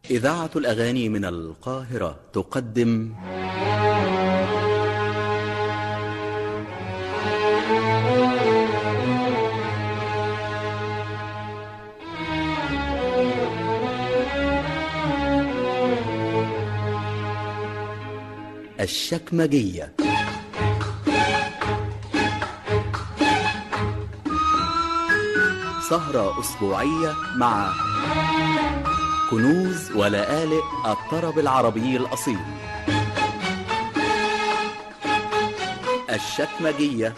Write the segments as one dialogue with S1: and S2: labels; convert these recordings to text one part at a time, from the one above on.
S1: إذاعة الأغاني من القاهرة تقدم الشكمجية سهرة أسبوعية مع كنوز ولآلئ الطرب العربي الأصيل الشكمجية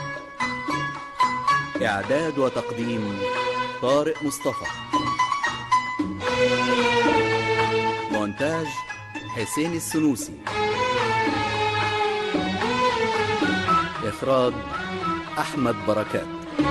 S1: إعداد وتقديم طارق مصطفى مونتاج حسين السنوسي إخراج أحمد بركات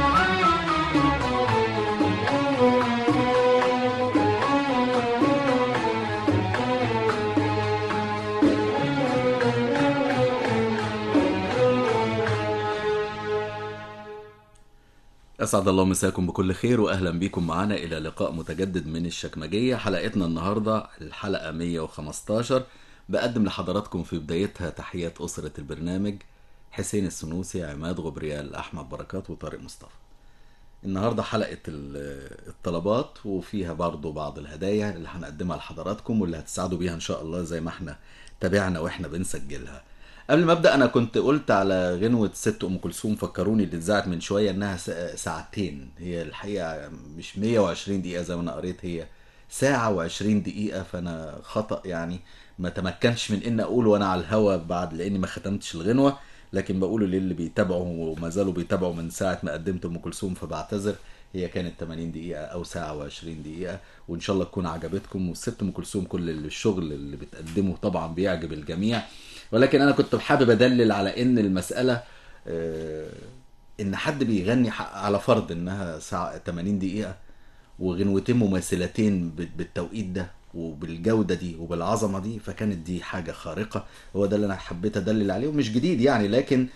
S1: أسعد الله مساكم بكل خير وأهلا بكم معنا إلى لقاء متجدد من الشكمجية حلقتنا النهاردة الحلقة 115 بقدم لحضراتكم في بدايتها تحيات أسرة البرنامج حسين السنوسي عماد غبريال أحمد بركات وطارق مصطفى النهاردة حلقة ال- الطلبات وفيها برضو بعض الهدايا اللي هنقدمها لحضراتكم واللي هتساعدوا بيها إن شاء الله زي ما احنا تابعنا واحنا بنسجلها قبل ما ابدا انا كنت قلت على غنوه ست ام كلثوم فكروني اللي اتذاعت من شويه انها سا- ساعتين هي الحقيقه مش 120 دقيقه زي ما انا قريت هي ساعه و20 دقيقه فانا خطا يعني ما تمكنش من ان اقول وانا على الهوا بعد لاني ما ختمتش الغنوه لكن بقوله للي بيتابعوا وما زالوا بيتابعوا من ساعه ما قدمت ام كلثوم فبعتذر هي كانت 80 دقيقة أو ساعة و20 دقيقة وإن شاء الله تكون عجبتكم والست أم كلثوم كل الشغل اللي بتقدمه طبعا بيعجب الجميع ولكن أنا كنت حابب أدلل على إن المسألة آه، إن حد بيغني ح- على فرض إنها ساعة 80 دقيقة وغنوتين مماثلتين بال- بالتوقيت ده وبالجودة دي وبالعظمة دي فكانت دي حاجة خارقة هو ده اللي أنا حبيت أدلل عليه ومش جديد يعني لكن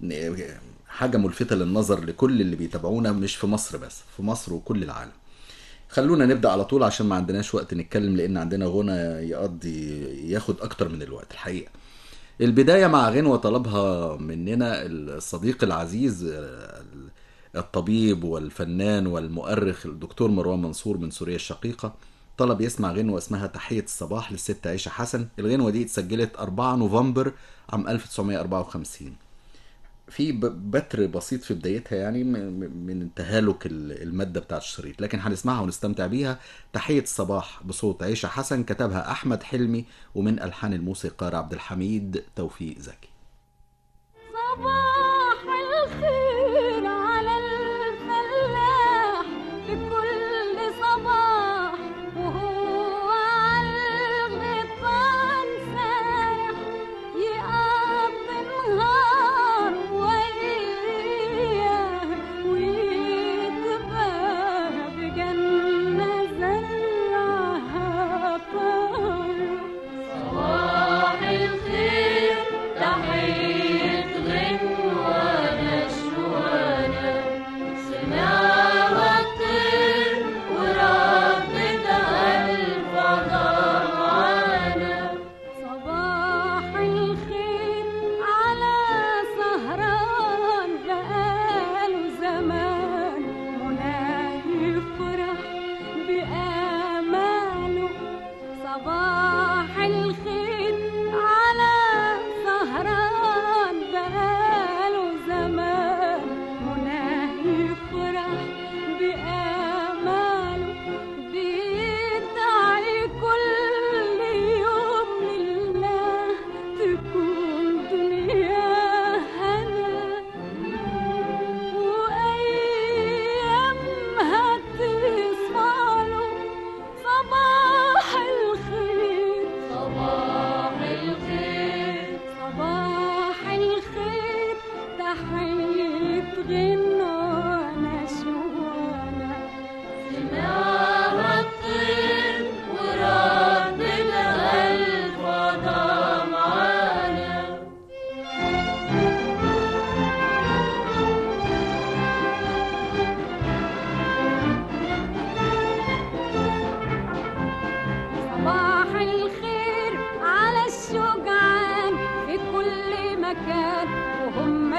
S1: حاجة ملفتة للنظر لكل اللي بيتابعونا مش في مصر بس في مصر وكل العالم خلونا نبدأ على طول عشان ما عندناش وقت نتكلم لأن عندنا غنى يقضي ياخد أكتر من الوقت الحقيقة البداية مع غنوة طلبها مننا الصديق العزيز آه، الطبيب والفنان والمؤرخ الدكتور مروان منصور من سوريا الشقيقة طلب يسمع غنوة اسمها تحية الصباح للست عيشة حسن الغنوة دي اتسجلت 4 نوفمبر عام 1954 في ب- بتر بسيط في بدايتها يعني م- م- من تهالك ال- المادة بتاعت الشريط لكن هنسمعها ونستمتع بيها تحية الصباح بصوت عيشة حسن كتبها أحمد حلمي ومن ألحان الموسيقار عبد الحميد توفيق زكي
S2: صباح الخير على الفلاح بكل صباح وهو عالغيطان سارح يقضي النهار وياه ويتباهى بجنة زرعها طاير صباح الخير تحية غنوة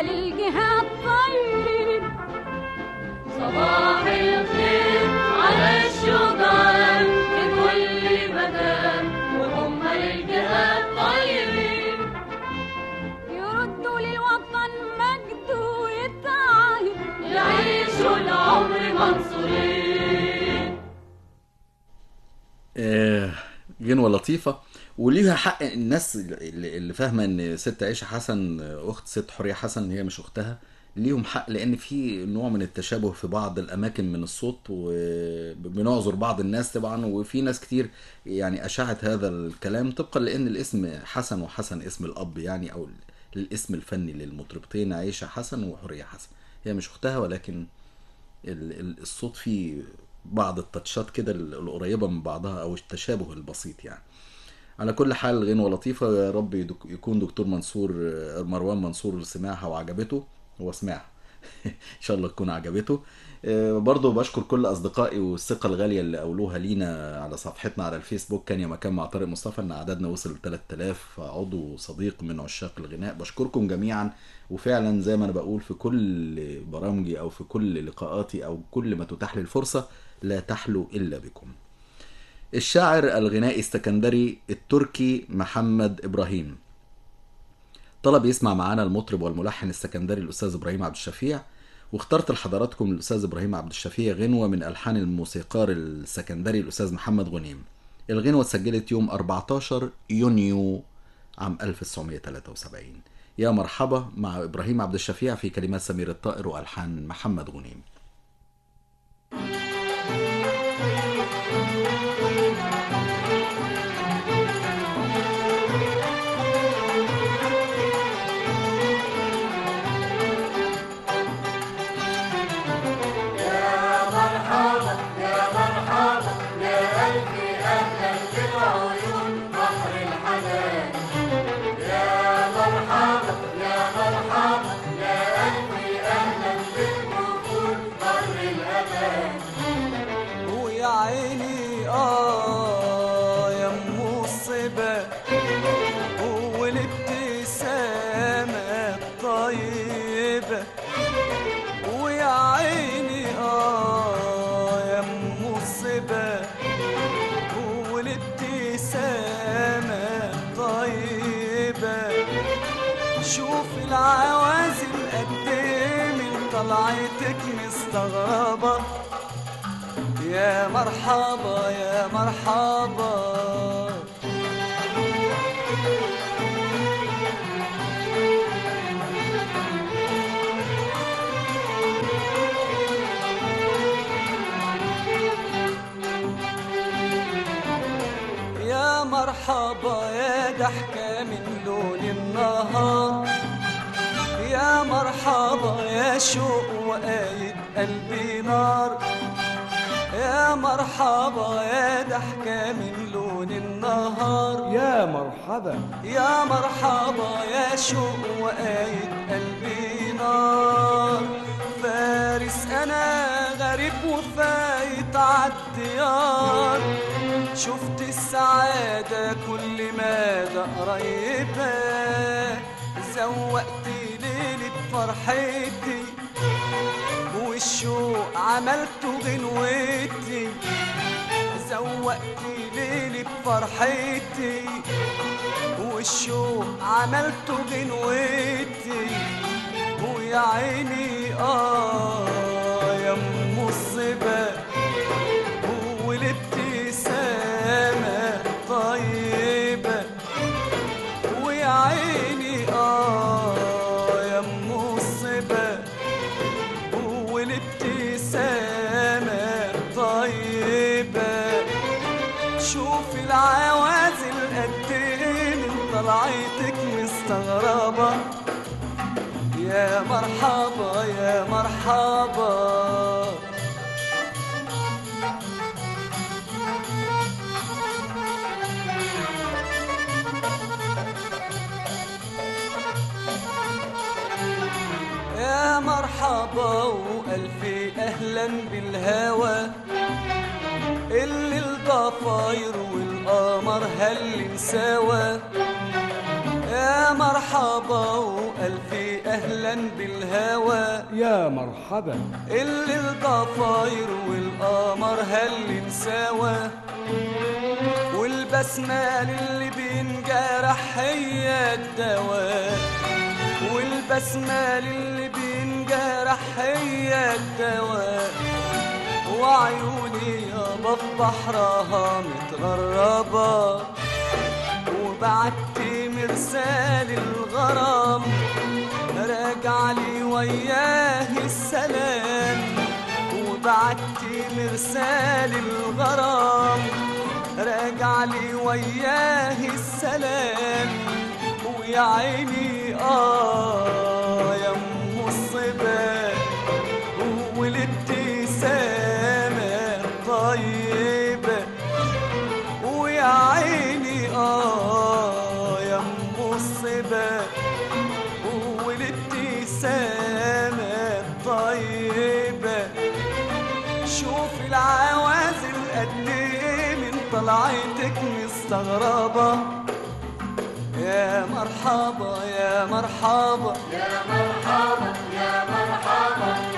S2: للجهاد طيب
S3: صباح الخير على الشجعان في كل مكان وهم للجهاد طيبين
S2: يردوا للوطن مجده ويتعايب
S3: يعيشوا العمر منصورين
S1: آه، غنوة لطيفة وليها حق الناس اللي اللي فاهمة ان ست عيشة حسن اخت ست حورية حسن هي مش اختها ليهم حق لان في نوع من التشابه في بعض الاماكن من الصوت وبنعذر بعض الناس طبعا وفي ناس كتير يعني اشاعت هذا الكلام طبقا لان الاسم حسن وحسن اسم الاب يعني او الاسم الفني للمطربتين عيشة حسن وحورية حسن هي مش اختها ولكن ال- ال- الصوت فيه بعض التاتشات كده ال- القريبه من بعضها او التشابه البسيط يعني على كل حال غنوه لطيفه يا رب يدك- يكون دكتور منصور مروان منصور سمعها وعجبته هو سمعها ان شاء الله تكون عجبته آه، برضه بشكر كل اصدقائي والثقه الغاليه اللي قولوها لينا على صفحتنا على الفيسبوك كان يا مكان مع طارق مصطفى ان عددنا وصل ل 3000 عضو صديق من عشاق الغناء بشكركم جميعا وفعلا زي ما انا بقول في كل برامجي او في كل لقاءاتي او كل ما تتاح لي الفرصه لا تحلو الا بكم الشاعر الغنائي السكندري التركي محمد ابراهيم طلب يسمع معانا المطرب والملحن السكندري الاستاذ ابراهيم عبد الشفيع واخترت لحضراتكم الاستاذ ابراهيم عبد الشفيع غنوه من الحان الموسيقار السكندري الاستاذ محمد غنيم الغنوه اتسجلت يوم 14 يونيو عام 1973 يا مرحبا مع ابراهيم عبد الشفيع في كلمات سمير الطائر والحان محمد غنيم
S4: ويا عيني اه يا ام الصبا والابتسامة الطيبة ويا عيني اه يا ام الصبا والابتسامة الطيبة شوف العوازل قد ايه من طلعتك مستغربه يا مرحبا يا مرحبا يا مرحبا يا ضحكة من لون النهار يا مرحبا يا شوق وقايد قلبي نار يا مرحبا يا ضحكة من لون النهار
S5: يا مرحبا
S4: يا مرحبا يا شوق وقايد قلبي نار فارس انا غريب وفايت عالديار شفت السعادة كل ماذا قريبة زوقت ليلة فرحتي والشوق عملته غنوتي زوقت ليلي بفرحتي والشوق عملته غنوتي ويا عيني اه يا ام الصبا والابتسامة طيبة ويا عيني اه يا ام الصبا والابتسامة طيبة شوف العوازل قد ايه من طلعتك مستغربة يا مرحبا يا مرحبا يا مرحبا وألف أهلا بالهوى اللي الضفاير والقمر هل سوا يا يا مرحبا وألف أهلا بالهوى
S5: يا مرحبا
S4: اللي الضفاير والقمر هل سوا والبسمة للي بينجرح هي الدواء والبسمة للي بينجرح هي الدواء وعيوني يابا في بحرها متغربة وبعت مرسال الغرام راجع لي وياه السلام وبعت مرسال الغرام راجع لي وياه السلام ويا عيني اه يا ام الصبا والابتسامة طيبة ويا عيني اه يا ام الصبا والابتسامة طيبة شوف العوازل قد ايه من طلعتك مستغربة يا مرحبا يا مرحبا
S3: يا مرحبا يا مرحبا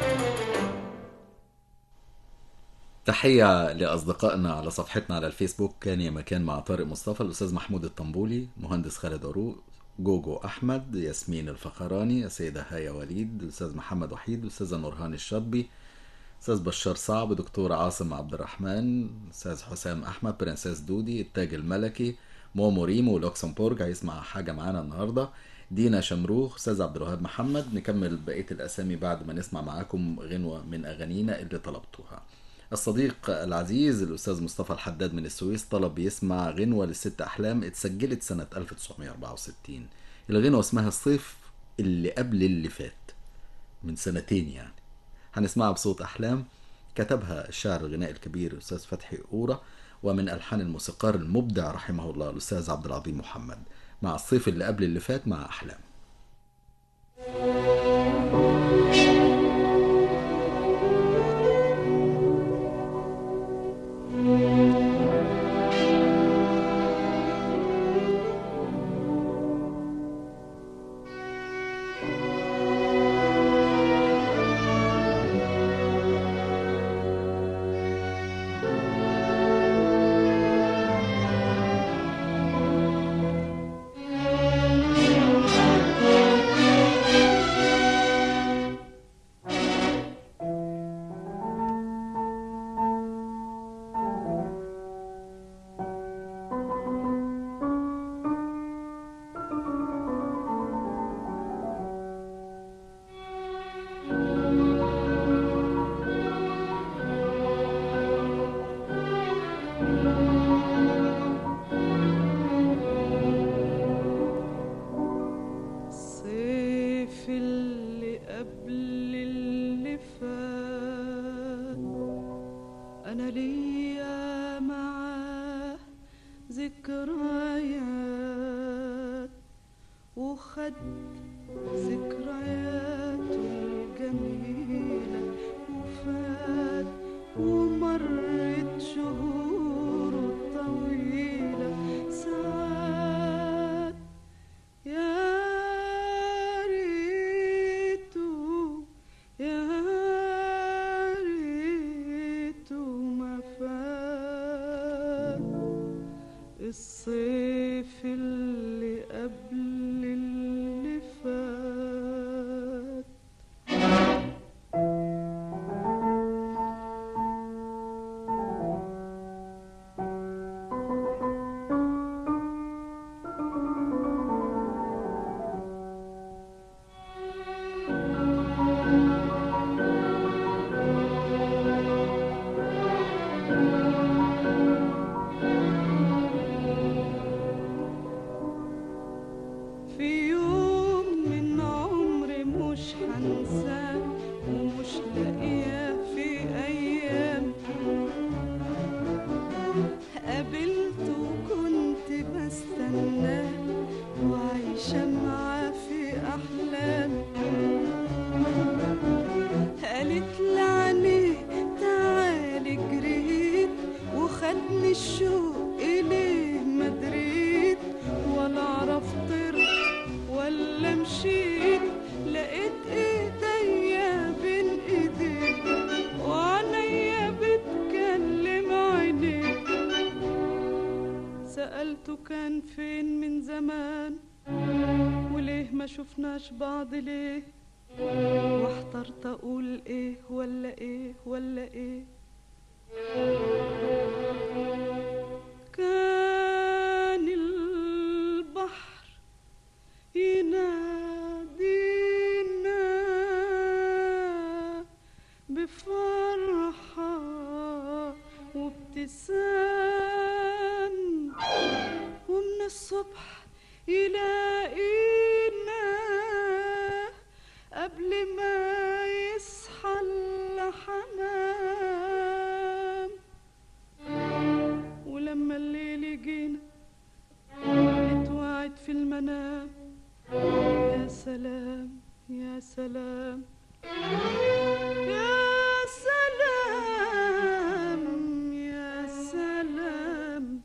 S1: تحية لأصدقائنا على صفحتنا على الفيسبوك كان يا مكان مع طارق مصطفى الأستاذ محمود الطنبولي مهندس خالد عروق جوجو أحمد ياسمين الفخراني السيدة هايا وليد الأستاذ محمد وحيد الأستاذة نورهان الشطبي أستاذ بشار صعب دكتور عاصم عبد الرحمن أستاذ حسام أحمد برنسيس دودي التاج الملكي مومو ريمو لوكسمبورج هيسمع حاجة معانا النهاردة دينا شمروخ أستاذ عبد الوهاب محمد نكمل بقية الأسامي بعد ما نسمع معاكم غنوة من أغانينا اللي طلبتوها الصديق العزيز الأستاذ مصطفى الحداد من السويس طلب يسمع غنوة للست أحلام اتسجلت سنة 1964 الغنوة اسمها الصيف اللي قبل اللي فات من سنتين يعني هنسمعها بصوت أحلام كتبها الشاعر الغنائي الكبير الأستاذ فتحي أورا ومن ألحان الموسيقار المبدع رحمه الله الأستاذ عبد العظيم محمد مع الصيف اللي قبل اللي فات مع أحلام
S6: الصيف اللي قبل اللي فات انا ليا معاه ذكريات وخد ذكرياته الجميلة وفات ومرت شهوره الطويلة ساعات يا ريتو يا ريتو ما فات الصيف اللي قبل اللي فات في يوم من عمري مش هنساه ومش لاقياه في ايام قابلته وكنت بستناه وعايشة معاه في أحلام قالت لعني تعالي جريت وخدني الشوق إليه ما دريت ولا عرفت طرت سألته كان فين من زمان وليه ما شفناش بعض ليه واحترت اقول ايه ولا ايه ولا ايه كان البحر ينادينا بفرحة وابتسام ومن الصبح يلاقينا قبل ما يصحى الحمام ولما الليل يجينا نتوعد في المنام يا سلام يا سلام يا سلام يا سلام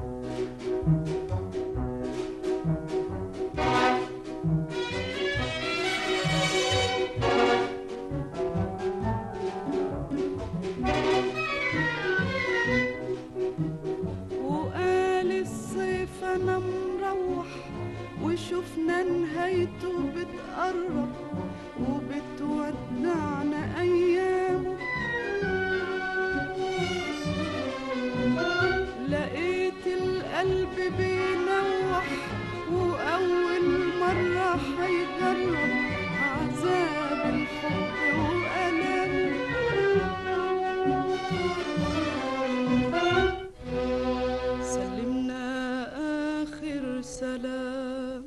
S6: وقال الصيف انا مروح وشفنا نهايته بتقرب وبتودعنا ايامه لقيت القلب بينوح واول مرة هيجرب عذاب الحب وألامه سلمنا آخر سلام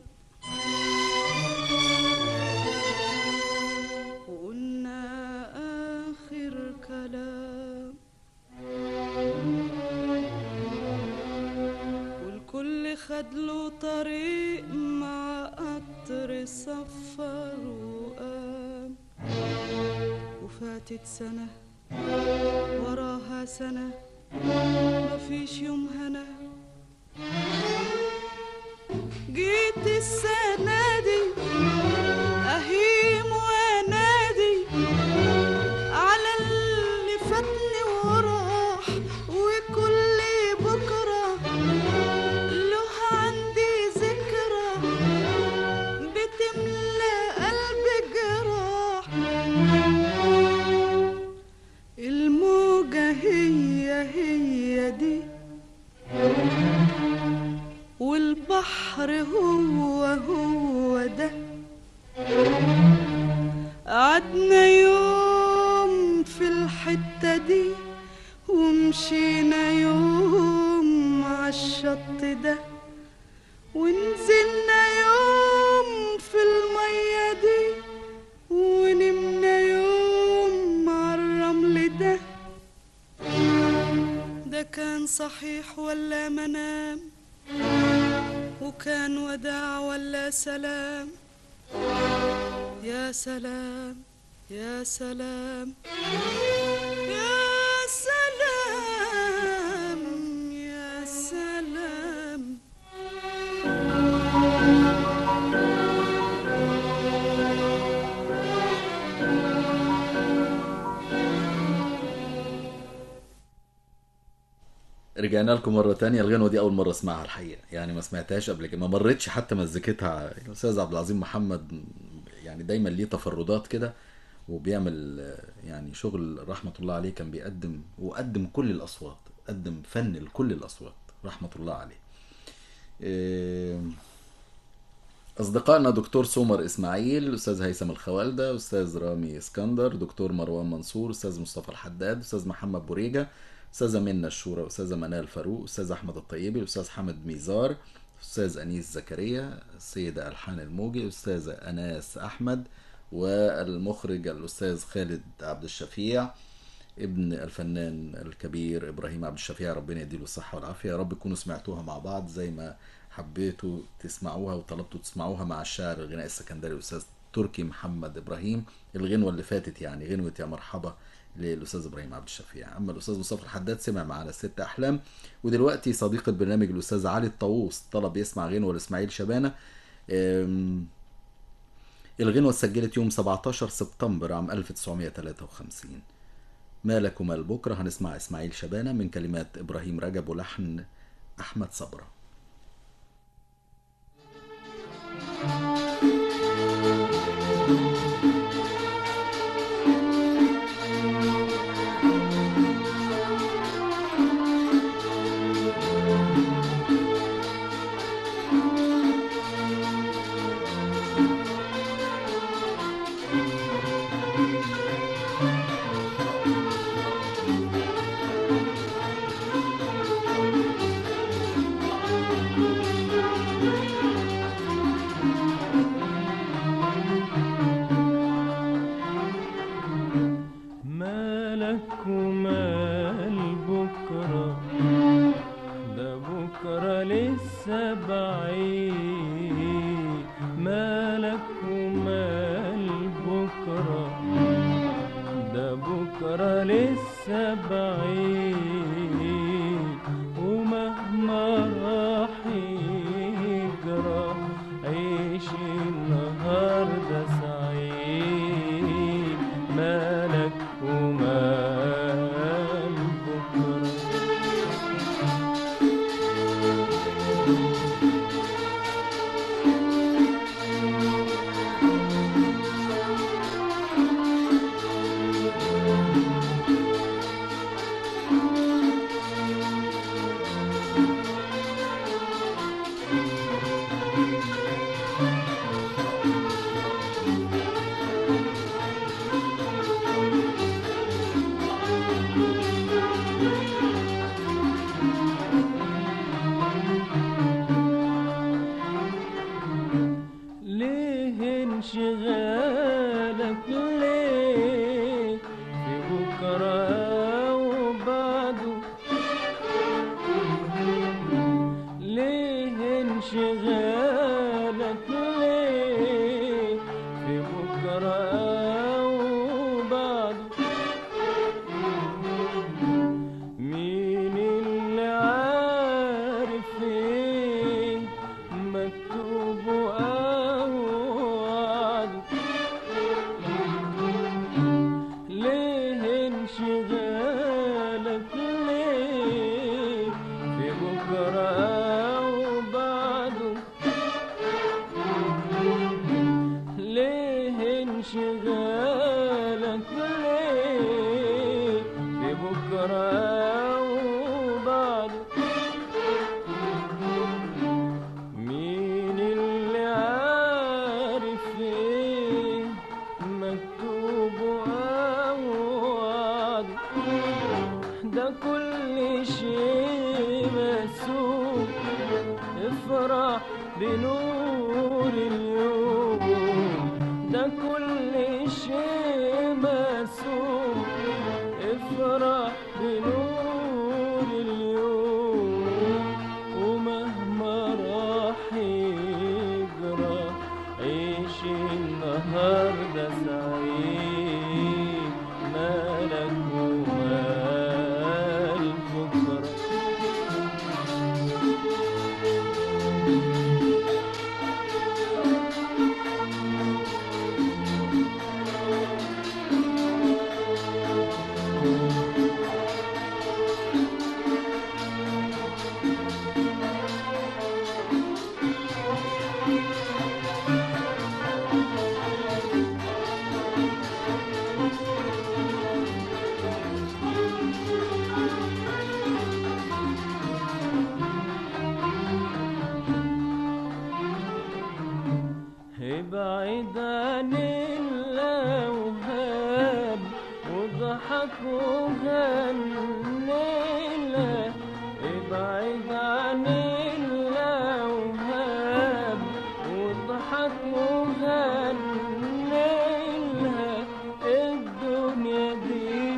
S6: وقلنا آخر كلام والكل خد له طريق مع قطر سفر وقام وفاتت سنة وراها سنة مفيش يوم هنا جيت السنة دي أهيم وأنادي على اللي فاتني وراح وكل بكرة له عندي ذكرى بتملى قلبي جراح الموجة هي هي دي والبحر هو هو ده قعدنا يوم في الحتة دي ومشينا يوم عالشط ده ونزلنا يوم في المية دي ونمنا يوم عالرمل ده ده كان صحيح ولا منام وكان وداع ولا سلام يا سلام يا سلام يا سلام يا سلام
S1: رجعنا لكم مرة تانية الغنوة دي أول مرة أسمعها الحقيقة يعني ما سمعتهاش قبل كده ما مرتش حتى مزيكتها الأستاذ عبد العظيم محمد يعني دايما ليه تفردات كده وبيعمل آه، يعني شغل رحمة الله عليه كان بيقدم وقدم كل الأصوات قدم فن لكل الأصوات رحمة الله عليه آه، أصدقائنا دكتور سومر إسماعيل أستاذ هيثم الخوالدة أستاذ رامي اسكندر دكتور مروان منصور أستاذ مصطفى الحداد أستاذ محمد بوريجة أستاذة منى الشورى أستاذة منال فاروق أستاذ أحمد الطيبي أستاذ حمد ميزار أستاذ أنيس زكريا السيدة ألحان الموجي أستاذة أناس أحمد والمخرج الأستاذ خالد عبد الشفيع ابن الفنان الكبير إبراهيم عبد الشفيع ربنا يديله الصحة والعافية يا رب تكونوا سمعتوها مع بعض زي ما حبيتوا تسمعوها وطلبتوا تسمعوها مع الشاعر الغناء السكندري الأستاذ تركي محمد إبراهيم الغنوة اللي فاتت يعني غنوة يا مرحبا للاستاذ ابراهيم عبد الشفيع اما الاستاذ مصطفى الحداد سمع معانا ست احلام ودلوقتي صديق البرنامج الاستاذ علي الطاووس طلب يسمع غنوه لاسماعيل شبانه أم، الغنوه اتسجلت يوم 17 سبتمبر عام 1953 مالك ومال بكره هنسمع اسماعيل شبانه من كلمات ابراهيم رجب ولحن احمد صبره
S5: لسه بعيد مالك ومال بكرة ده بكرة لسه بعيد ومهما راح يجرى عيش النهاردة سعيد مالك ومال بكرة ليه انشغالك ليه في بكرة وبعده ليه انشغالك ليه في بكرة وبعده مين اللي عارف ايه مكتوب او وعده ليه انشغالك ليه في بكرة وبعده ليه انشغالك ليه في بكرة وبعده مين اللي عارف ايه مكتوب او وعده ده كل شيء مسوق افرح بنور اليوم ده كل شيء مسوق افرح بنور اليوم ومهما راح يجرى عيش النهارده سعيد مالك ومال بكره ابعد عن الاوهام وضحك وغنيلة ابعد عن الاوهام وضحك وغنيلة الدنيا دي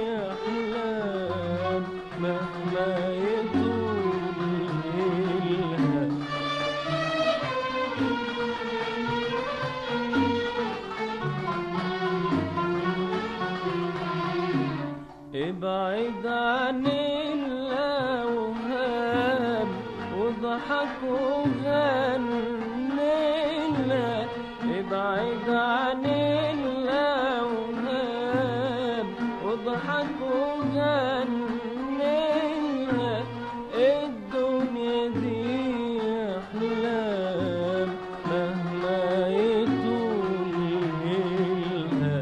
S5: احلام مهما يطول ليلها ابعد عن الاوهام وضحك وغنينا ابعد عن الاوهام وضحك وغنينا الدنيا دي احلام مهما يطول ليلها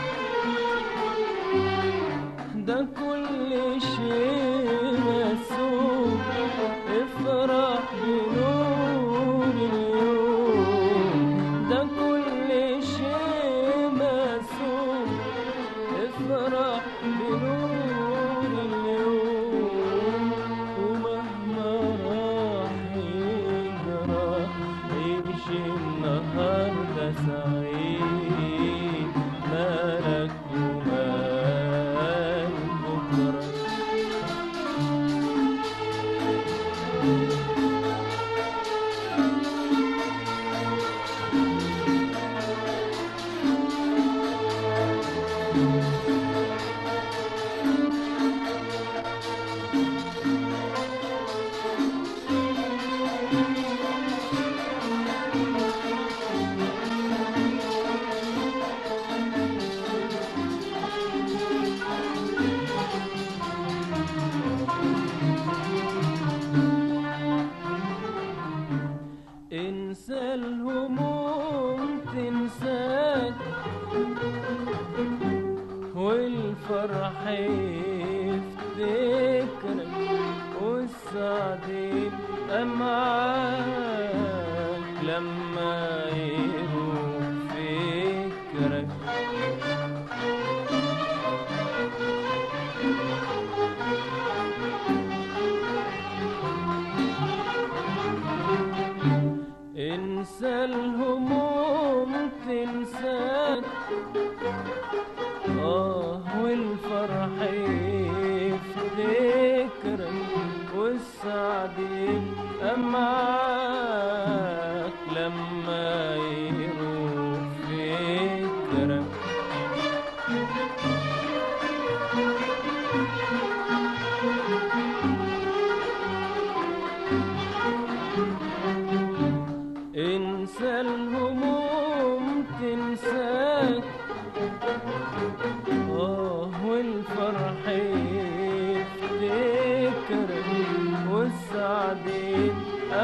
S5: ده كل شيء مسوق افرح بنور اليوم ده كل شيء مسوق افرح بنور اليوم ومهما راح يجرى عيش النهارده سعيد مالك ومال بكره يبقى معاك لما يروح فكرك انسى الهموم تنساك اه والفرح يفتكرك والسعد يبقى معاك لما يروح فكرك انسى الهموم تنساك اه والفرح يفتكرك والسعد يبقى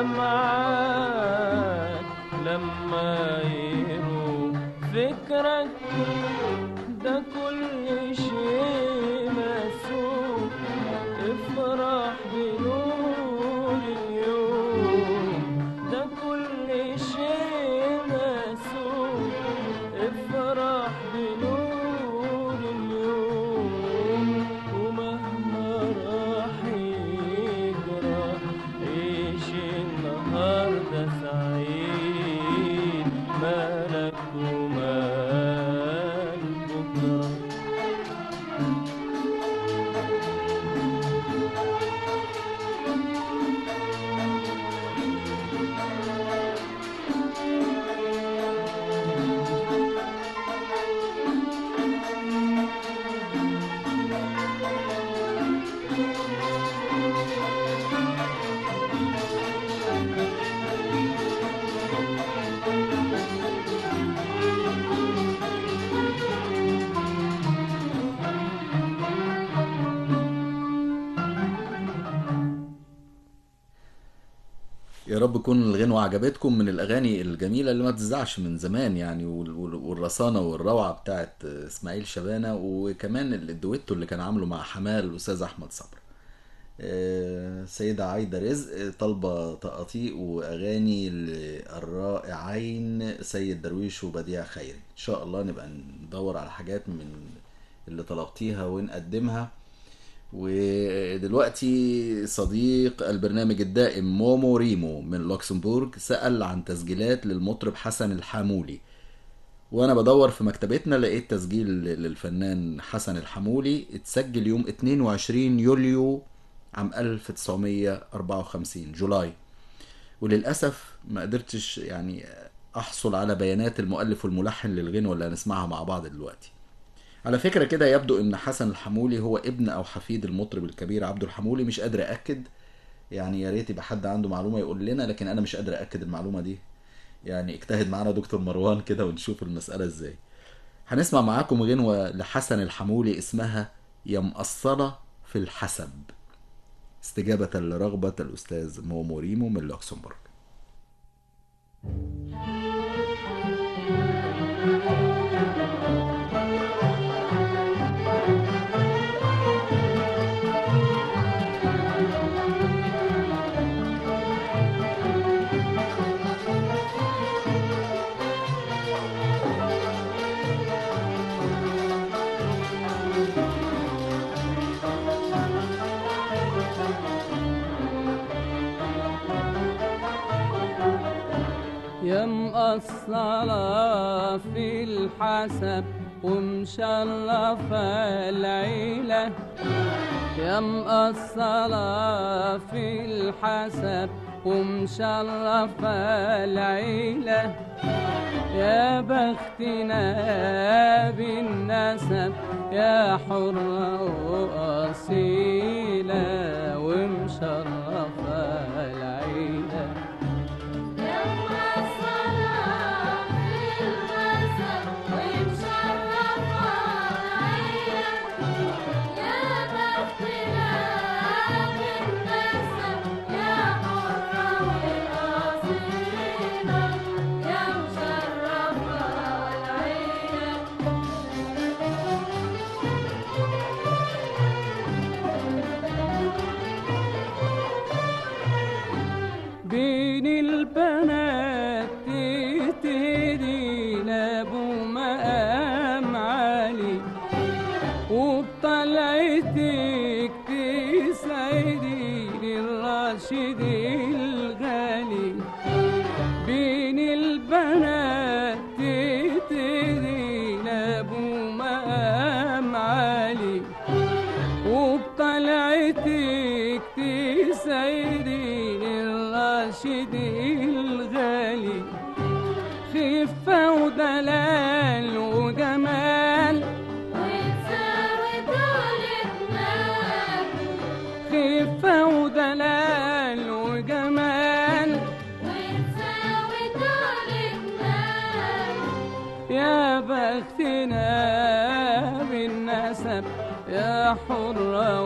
S5: معاك لما يروح فكرك ده كل شيء مسوق افرح بنور اليوم ده كل شيء مسوق افرح بنور اليوم ومهما راح يجرى عيش النهارده سعيد مالك ومال بكره
S1: يا رب تكون الغنوة عجبتكم من الأغاني الجميلة اللي ما تزعش من زمان يعني وال- وال- والرصانة والروعة بتاعت إسماعيل شبانة وكمان الدويتو اللي كان عامله مع حماه الأستاذ أحمد صبري آه، سيدة عايدة رزق طالبة تقاطيق وأغاني الرائعين سيد درويش وبديع خيري إن شاء الله نبقى ندور على حاجات من اللي طلبتيها ونقدمها ودلوقتي صديق البرنامج الدائم مومو ريمو من لوكسمبورغ سأل عن تسجيلات للمطرب حسن الحامولي وانا بدور في مكتبتنا لقيت تسجيل للفنان حسن الحمولي اتسجل يوم 22 يوليو عام 1954 جولاي وللاسف ما قدرتش يعني احصل على بيانات المؤلف والملحن للغنوه اللي هنسمعها مع بعض دلوقتي على فكرة كده يبدو ان حسن الحمولي هو ابن او حفيد المطرب الكبير عبد الحمولي مش قادر اكد يعني يا ريت يبقى حد عنده معلومة يقول لنا لكن انا مش قادر اكد المعلومة دي يعني اجتهد معانا دكتور مروان كده ونشوف المسألة ازاي هنسمع معاكم غنوة لحسن الحمولي اسمها يا مقصرة في الحسب استجابة لرغبة الأستاذ مومو ريمو من لوكسمبورغ
S7: يا مقصرة في الحسب ومشرفة العيلة يا مقصرة في الحسب ومشرفة العيلة يا بختنا بالنسب يا حرة وأصيلة ومشرفة العيلة بين البنات تهدي لابو مقام عالي وبطلعتك تسعدي للراشد الغالي بين البنات تهدي لابو مقام عالي وبطلعتك تسعدي للراشد الغالي خفة ودلال وجمال
S2: وتساوي دولتنا
S7: خفة ودلال وجمال
S2: وتساوي دولتنا
S7: يا بختنا بالنسب يا حرة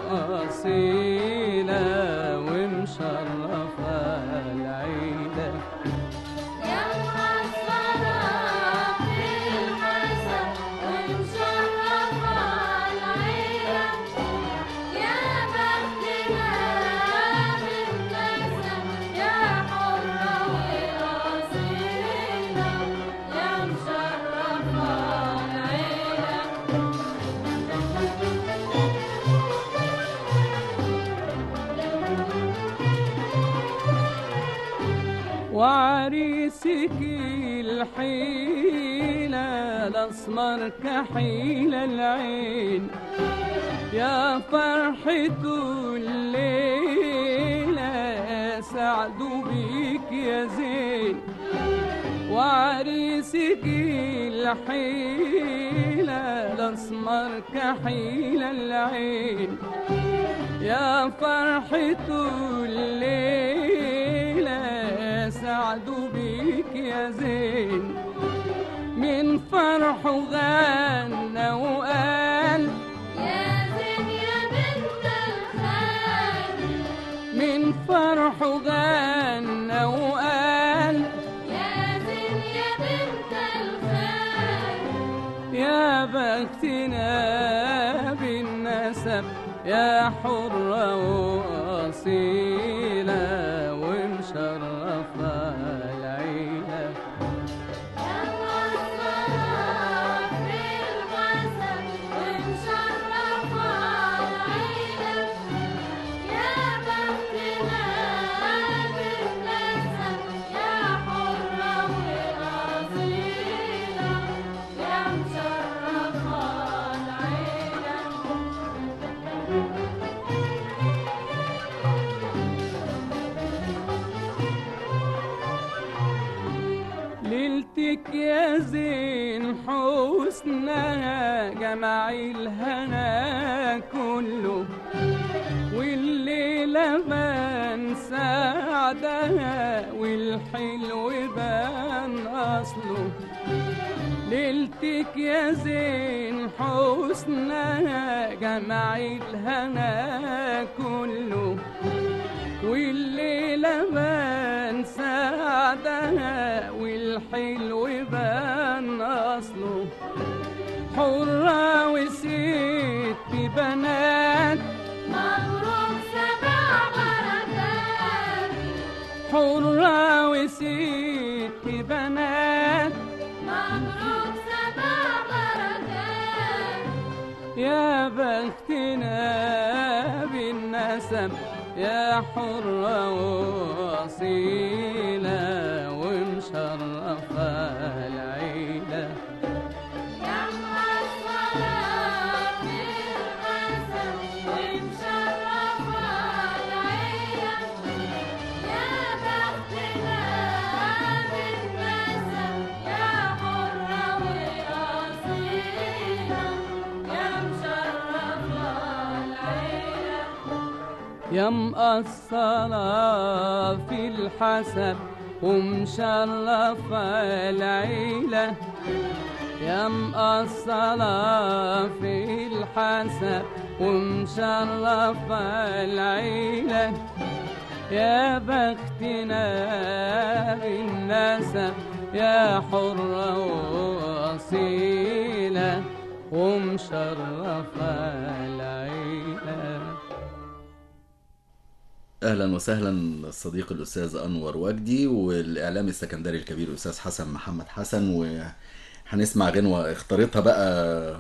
S7: وأصيلة ومشرفة العيلة
S2: يا محصرة في الحسن ومشرفة العيلة يا بختنا بالنسب يا حرة وأصيلة يا مشرفة العيلة
S7: وعريسك الحيلة الأسمر كحيل العين يا فرحة الليلة سعد بيك يا زين وعريسك الحيلة الأسمر كحيل العين يا فرحة الليلة سعد بيك يا زين من فرحه غنى وقال
S2: يا زين يا بنت الخال
S7: من فرحه غنى وقال
S2: يا زين يا بنت الخال
S7: يا بختنا بالنسب يا حرة وأصيلة ومشرفة العيلة
S2: يا محصرة في الحسن ومشرفة العيلة يا بختنا بالنسب يا حرة وأصيلة يا مشرفة العيلة
S7: ليلتك يا زين حسنها جمع الهنا كله والليلة بان سعدها والحلو بان أصله ليلتك يا زين حسنها جمع الهنا كله والليلة بان سعدها والحلو بان أصله حرة وست بنات
S2: مبروك سبع بركات
S7: حرة وست بنات
S2: مبروك سبع بركات
S7: يا بختنا بالنسب يا حرة وأصيلة ومشرفة العيلة
S2: يا محصرة في الحسن ومشرفة العيلة يا بختنا بالنسب يا حرة وأصيلة يا مشرفة العيلة
S7: يا مقصرة في الحسب ومشرفة العيلة يا مقصرة في الحسب ومشرفة العيلة يا بختنا بالنسب يا حرة وأصيلة ومشرفة العيلة
S1: اهلا وسهلا الصديق الاستاذ انور وجدي والاعلامي السكندري الكبير الاستاذ حسن محمد حسن وهنسمع غنوه اختارتها بقى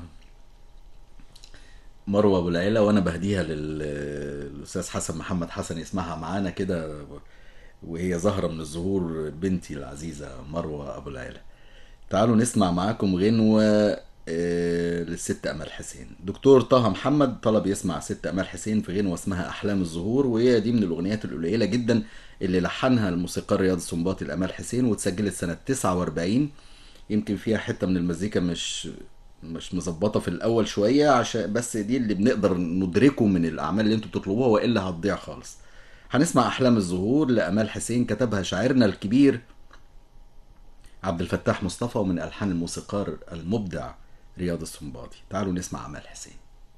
S1: مروه ابو العيله وانا بهديها للاستاذ حسن محمد حسن يسمعها معانا كده وهي ظاهره من الظهور بنتي العزيزه مروه ابو العيله تعالوا نسمع معاكم غنوه آه، للست امال حسين دكتور طه محمد طلب يسمع ست امال حسين في غنوه اسمها احلام الزهور وهي دي من الاغنيات القليله جدا اللي لحنها الموسيقار رياض السنباطي لامال حسين واتسجلت سنه 49 يمكن فيها حته من المزيكا مش مش مظبطه في الاول شويه عشان بس دي اللي بنقدر ندركه من الاعمال اللي انتوا بتطلبوها والا هتضيع خالص هنسمع احلام الزهور لامال حسين كتبها شاعرنا الكبير عبد الفتاح مصطفى ومن الحان الموسيقار المبدع رياض السنباطي تعالوا نسمع امال حسين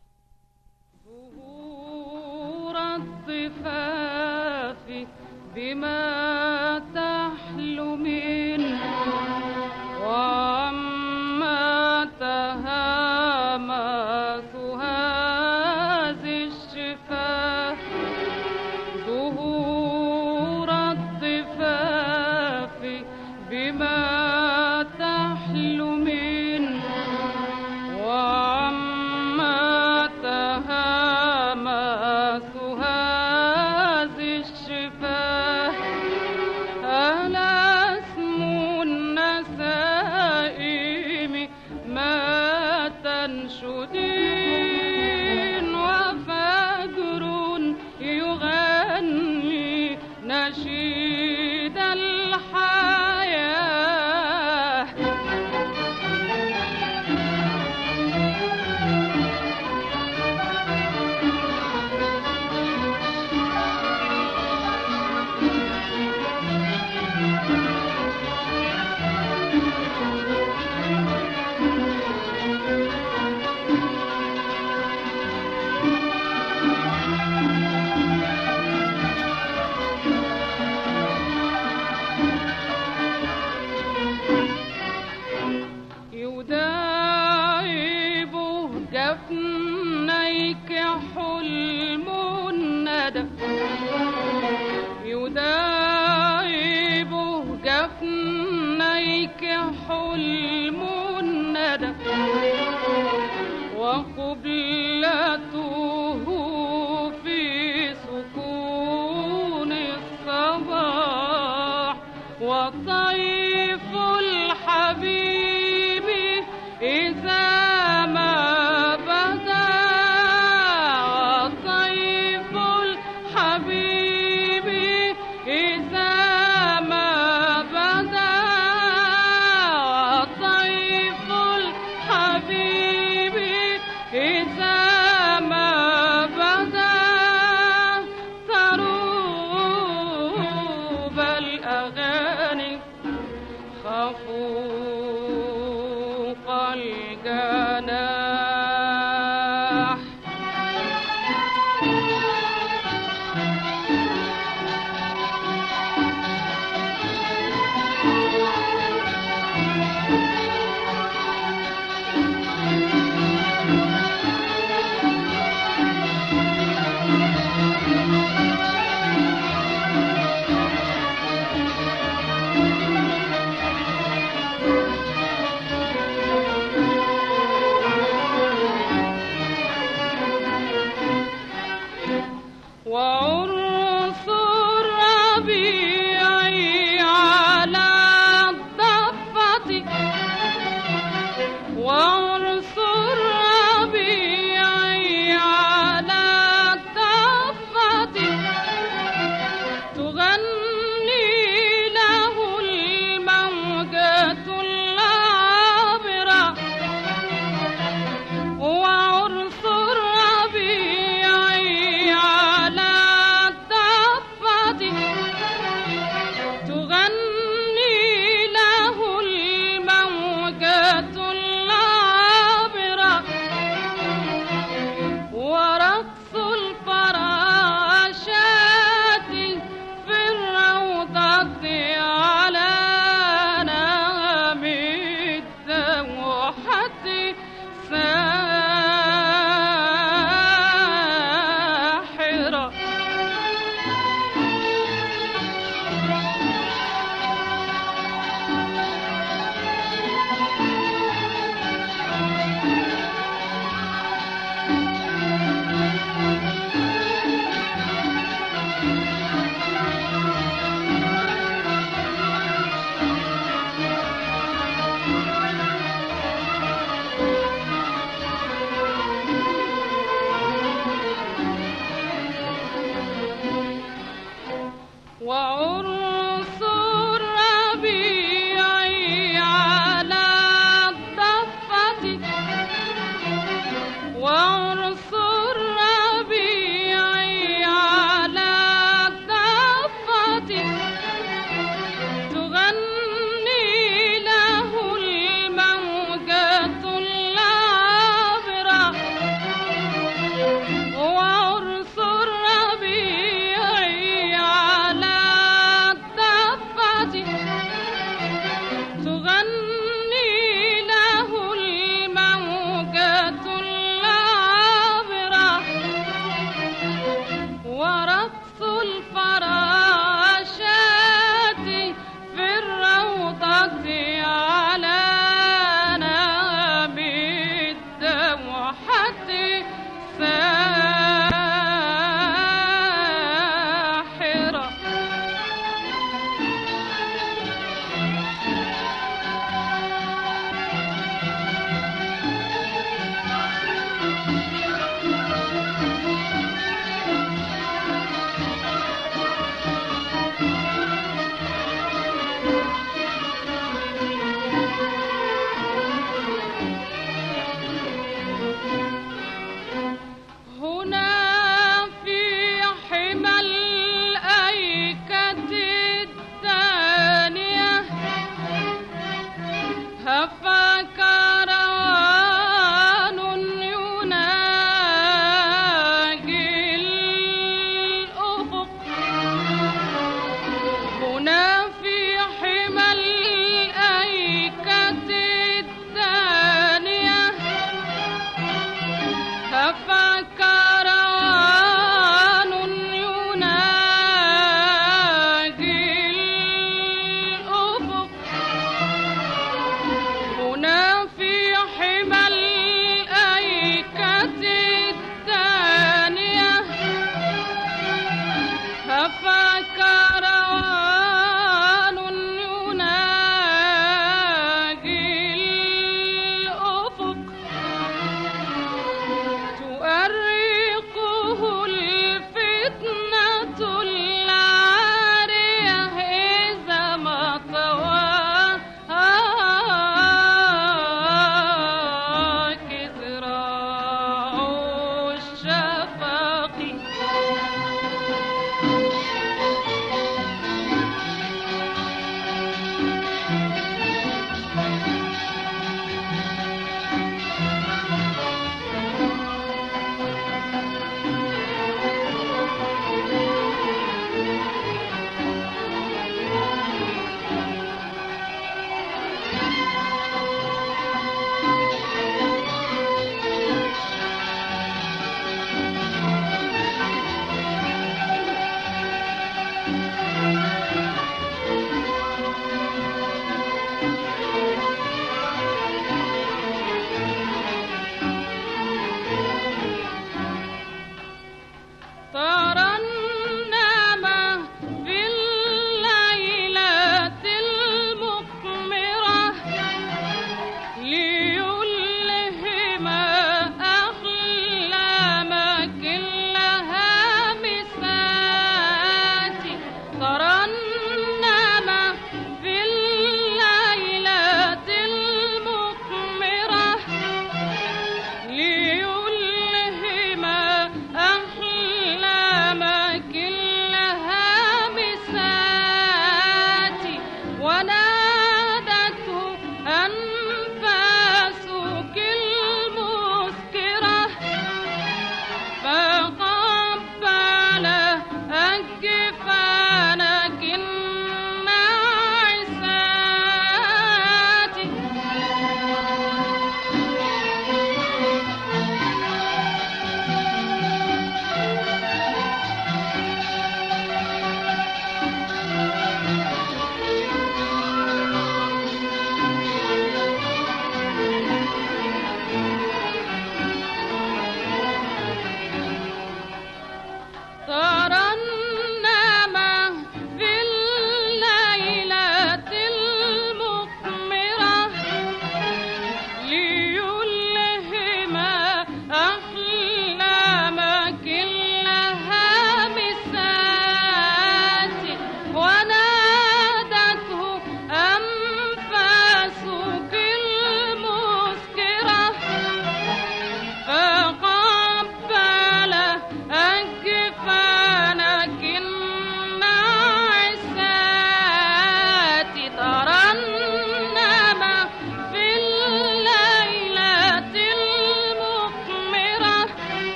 S7: ظهور الضفاف بما تحلمين وعما تهامت هذه الشفاه ظهور الضفاف بما تحلمين وعما تهامت هذه الشفاه ألا اسم النسائم ما تنشدين وفجر يغني نشيد الحياه يداعب جفنيك حلم الندى يداعب جفنيك حلم الندى وقبلته في سكون الصباح وطيف الحبيب إذا ما بدا وطيف الحبيب إذا ما بدا وطيف الحبيب إذا ما بدا تروب الأغاني خفوق الجناح وعرس الربيع على الضفة وعرس الربيع على الضفة تغني له الموجة العابرة وعرس الربيع على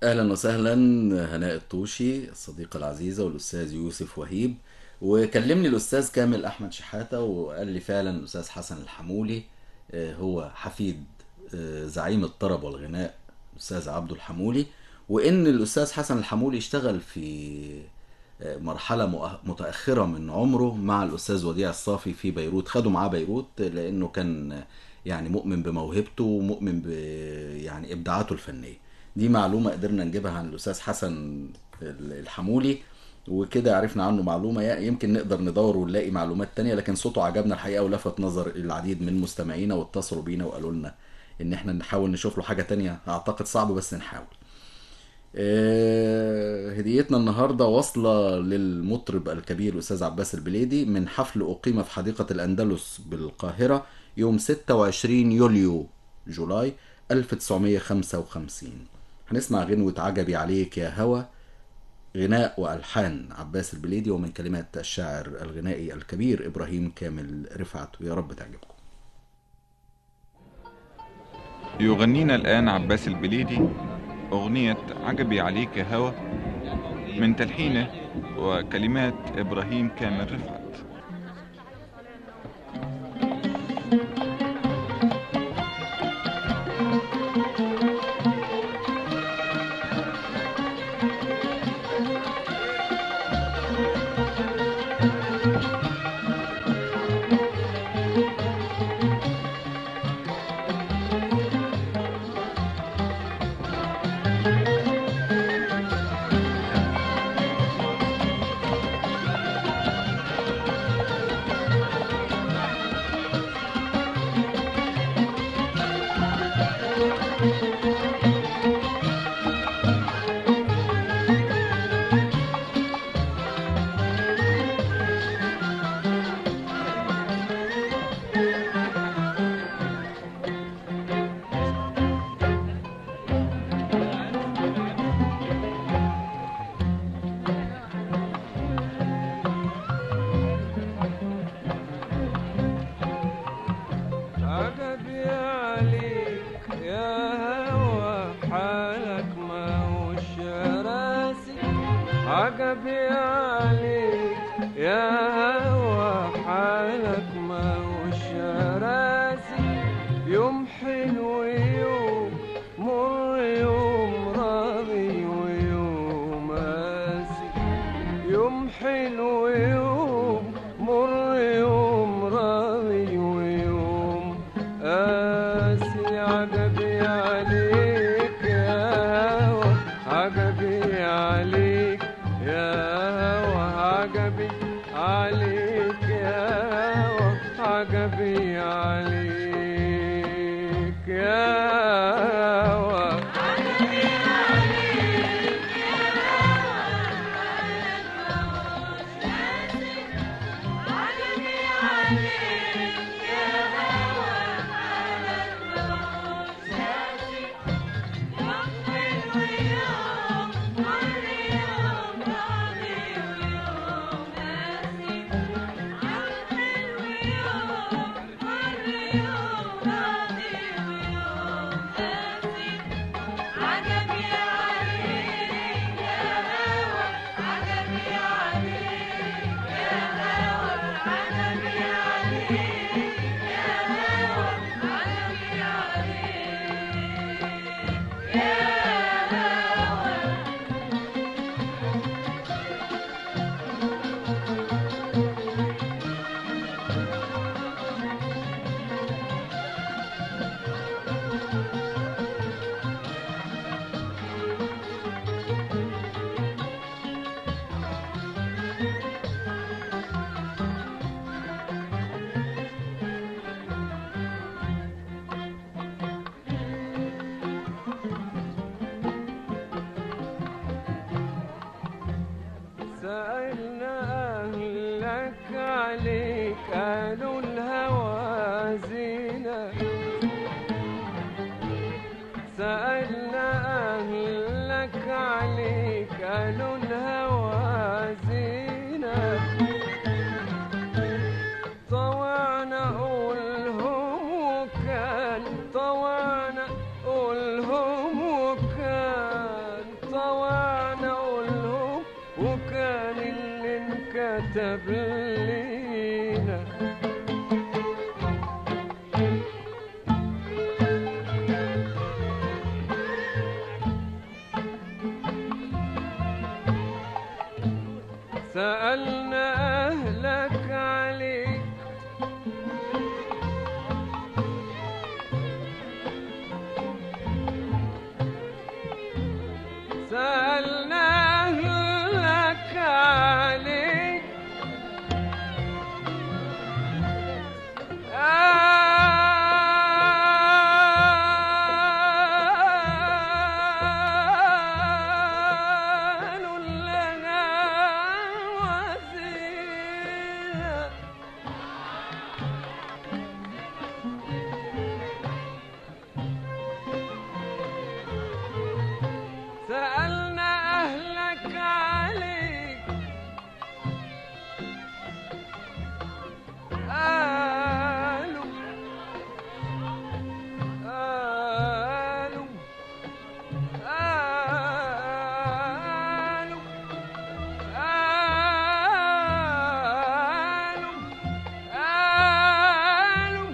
S1: اهلا وسهلا هناء الطوشي الصديقه العزيزه والاستاذ يوسف وهيب وكلمني الاستاذ كامل احمد شحاته وقال لي فعلا الاستاذ حسن الحمولي آه، هو حفيد آه، زعيم الطرب والغناء الاستاذ عبده الحمولي وان الاستاذ حسن الحمولي اشتغل في آه، مرحلة مؤ- متأخرة من عمره مع الأستاذ وديع الصافي في بيروت خدوا معاه بيروت لأنه كان آه، يعني مؤمن بموهبته ومؤمن ب يعني إبداعاته الفنية دي معلومة قدرنا نجيبها عن الأستاذ حسن الحمولي وكده عرفنا عنه معلومة ي- يمكن نقدر ندور ونلاقي معلومات تانية لكن صوته عجبنا الحقيقة ولفت نظر العديد من مستمعينا واتصلوا بينا وقالوا لنا إن احنا نحاول نشوف له حاجة تانية أعتقد صعب بس نحاول آه، هديتنا النهاردة واصلة للمطرب الكبير الأستاذ عباس البليدي من حفل أقيم في حديقة الأندلس بالقاهرة يوم 26 يوليو جولاي 1955 هنسمع غنوة عجبي عليك يا هوى غناء وألحان عباس البليدي ومن كلمات الشاعر الغنائي الكبير إبراهيم كامل رفعت ويا رب تعجبكم
S8: يغنينا الآن عباس البليدي أغنية عجبي عليك يا هوى من تلحينه وكلمات إبراهيم كامل رفعت
S5: عجبي عليك يا هوى حالك ما هوش راسي عجبي عليك يا هوى حالك ما هوش راسي يوم حلو يوم مر يوم راضي ويوم قاسي يوم حلو يوم مر يوم راضي ويوم قاسي عجبي عليك يا هوى عجبي عليك يا هوى عجبي عليك يا هوى عجبي عليك يا هوى سألنا أهلك عليك قالوا الهوى زينة سألنا أهلك عليك قالوا الهوى زينة طوعنا قولهم وكان طوعنا قولهم وكان انكتب لينا سألنا أهلك عليك سألنا أهلك عليك قالوا لنا وزيرا سألنا أهلك عليك قالوا قالوا قالوا قالوا قالوا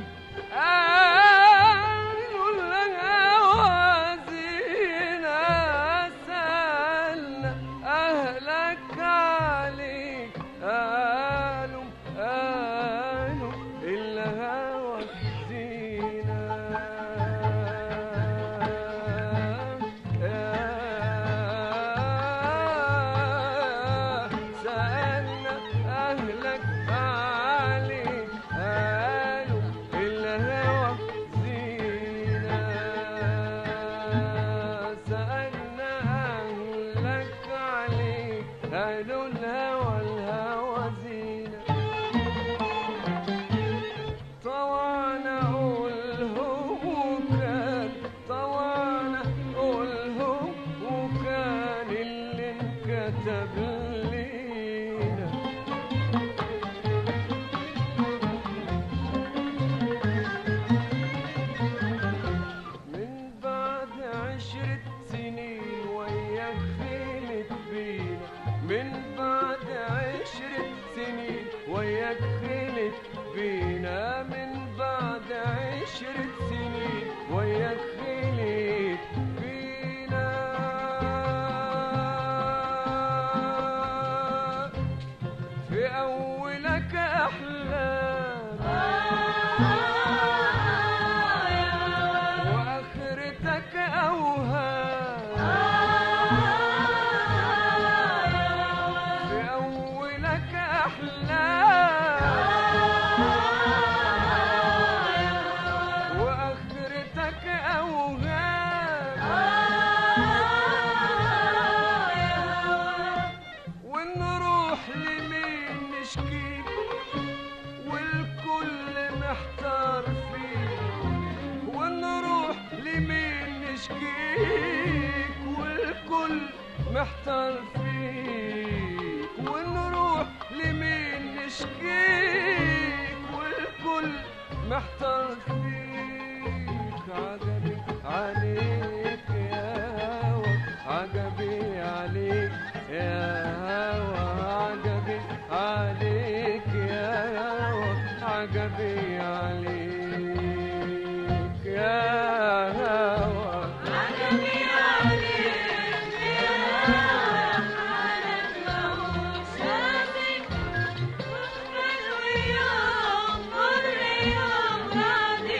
S5: قالوا لنا وزينا سألنا أهلك عليك قالوا قالوا الهوى زينا سألنا أهلك عليك قالوا الهوى زينا سألنا أهلك عليك قالوا الهوى الهوى زينة طوانا قولهم وكان طوانا قولهم وكان اللي انكتب لينا من بعد عشرة سنين وياك خيلت بينا من بعد عشرة سنين وياك خيلت بينا من بعد عشرة سنين وياك خيلت بينا في أولك أحلام وآخرتك أوهام في أولك أحلام وآخرتك أوهام ونروح لمين نشكي والكل محتار فيه ونروح لمين نشكيك والكل محتار فيك ونروح لمين نشكيك والكل محتار فيك عجبي عليك يا هوى عجبي عليك يا هوى عجبي عليك يا هوى عجبي عليك يا هوى
S2: بعد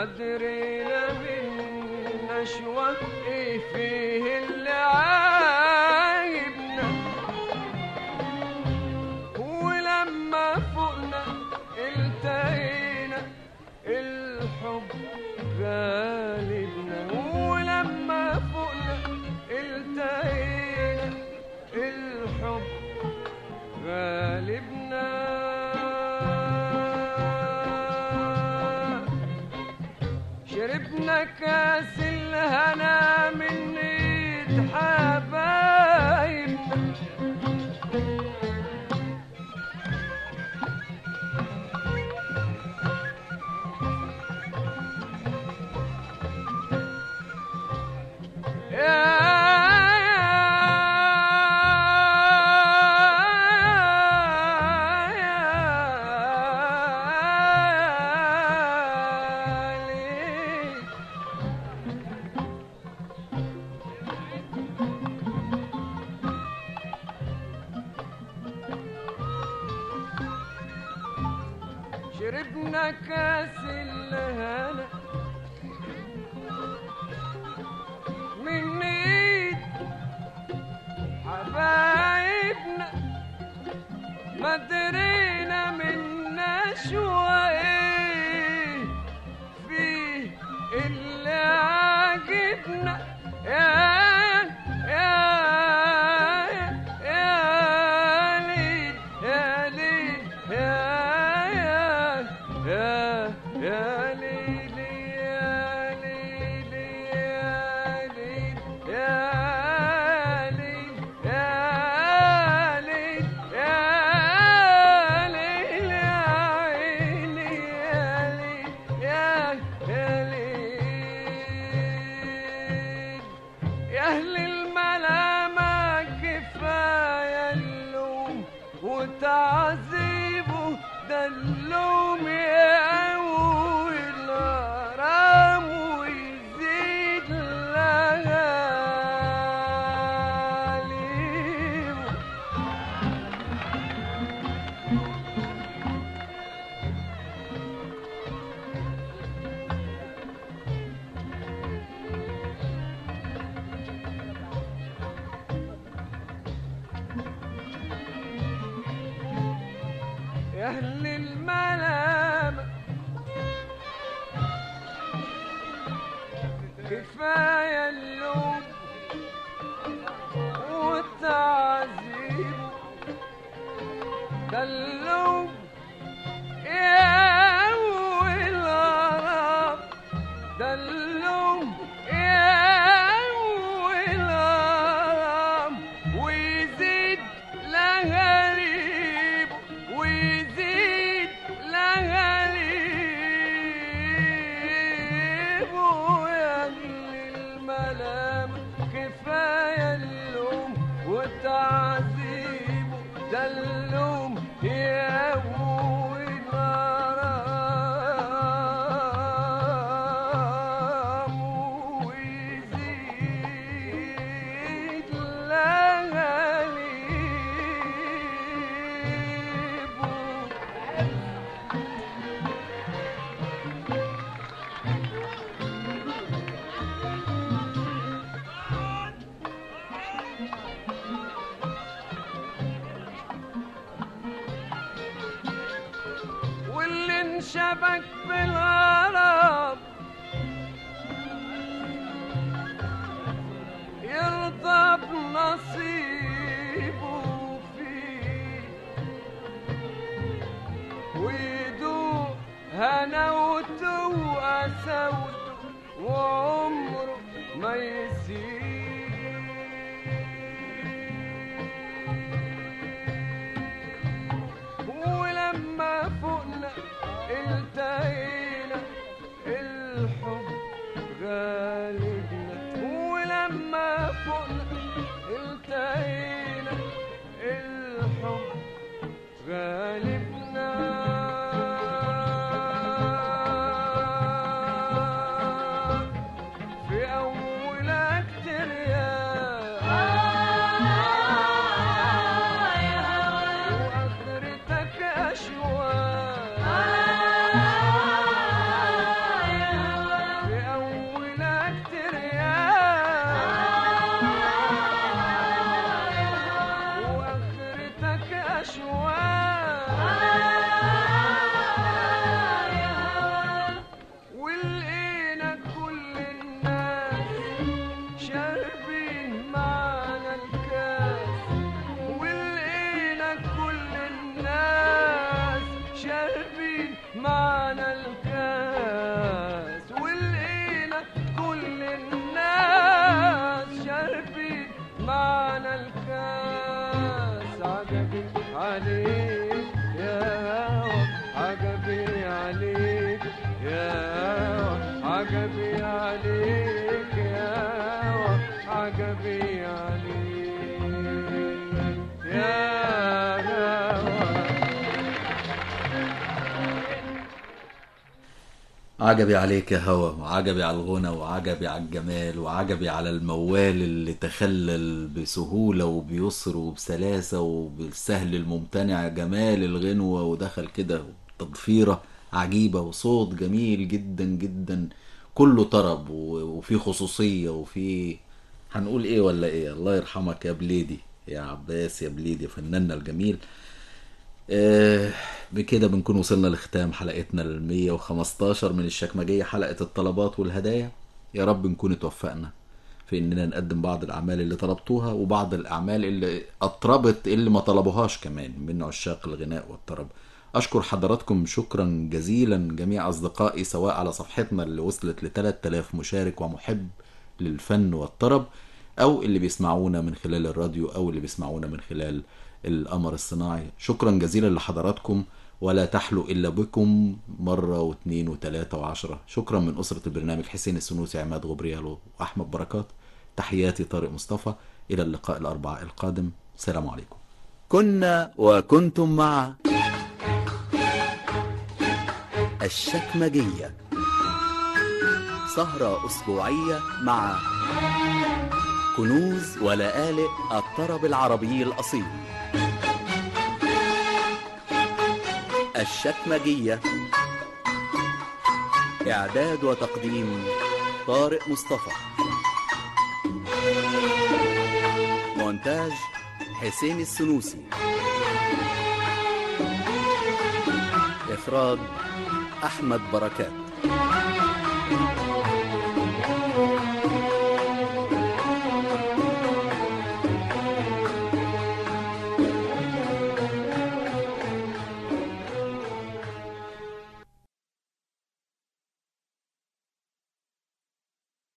S5: ما درينا من نشوة ايه فيه اللي عايبنا ولما فوقنا التقينا الحب غالبنا ولما فوقنا التقينا الحب غالبنا شربنا كاس الهنا من ايد حبايبنا شربنا كاس الهنا من ايد حبايبنا ما درينا من نشوة ايه فيه اللي عاجبنا يا يا يا ليل يا ليل يا يا يا يا ليل يا ليل يا ليل يا ليل يا ليل يا ليل يا عيني يا ليل يا يا ليل يا أهل الملامة كفاية اللوم وتعذيبه ده اللوم يقوي الغرام ويزيد لغاليبه يا أهل الملامة كفاية اللوم والتعذيب ده اللوم يا والغرام ده اللوم يا والغرام ويزيد لغريب ويزيد لغريب ويا الملام كفاية اللوم والتعذيب ده اللوم يا والغرام ويزيد لغريب واللي انشبك بالغرام يرضى بنصيبه فيه ويدوق هنوته وقساوته وعمره ما يسيب ولما فوقنا التقينا الحب غالبنا ولما فوقنا التقينا الحب غالبنا في أولك ترياق وآخرتك أشواق عجبي عليك يا هوى عجبي عليك يا هوى
S1: عجبي عليك يا هوا وعجبي على الغنى وعجبي على الجمال وعجبي على الموال اللي تخلل بسهولة وبيسر وبسلاسة وبالسهل الممتنع جمال الغنوة ودخل كده تضفيرة عجيبة وصوت جميل جدا جدا كله طرب و- وفيه خصوصية وفيه هنقول ايه ولا ايه الله يرحمك يا بليدي يا عباس يا بليدي فناننا الجميل آه، بكده بنكون وصلنا لختام حلقتنا ال 115 من الشكمجية حلقة الطلبات والهدايا يا رب نكون اتوفقنا في اننا نقدم بعض الاعمال اللي طلبتوها وبعض الاعمال اللي اطربت اللي ما طلبوهاش كمان من عشاق الغناء والطرب اشكر حضراتكم شكرا جزيلا جميع اصدقائي سواء على صفحتنا اللي وصلت ل 3000 مشارك ومحب للفن والطرب او اللي بيسمعونا من خلال الراديو او اللي بيسمعونا من خلال القمر الصناعي شكرا جزيلا لحضراتكم ولا تحلو الا بكم مره واثنين وثلاثه وعشره شكرا من اسره البرنامج حسين السنوسي عماد غبريالو واحمد بركات تحياتي طارق مصطفى الى اللقاء الاربعاء القادم سلام عليكم كنا وكنتم مع الشكمجيه سهره اسبوعيه مع كنوز ولآلئ الطرب العربي الأصيل الشكمجية إعداد وتقديم طارق مصطفى مونتاج حسين السنوسي إخراج أحمد بركات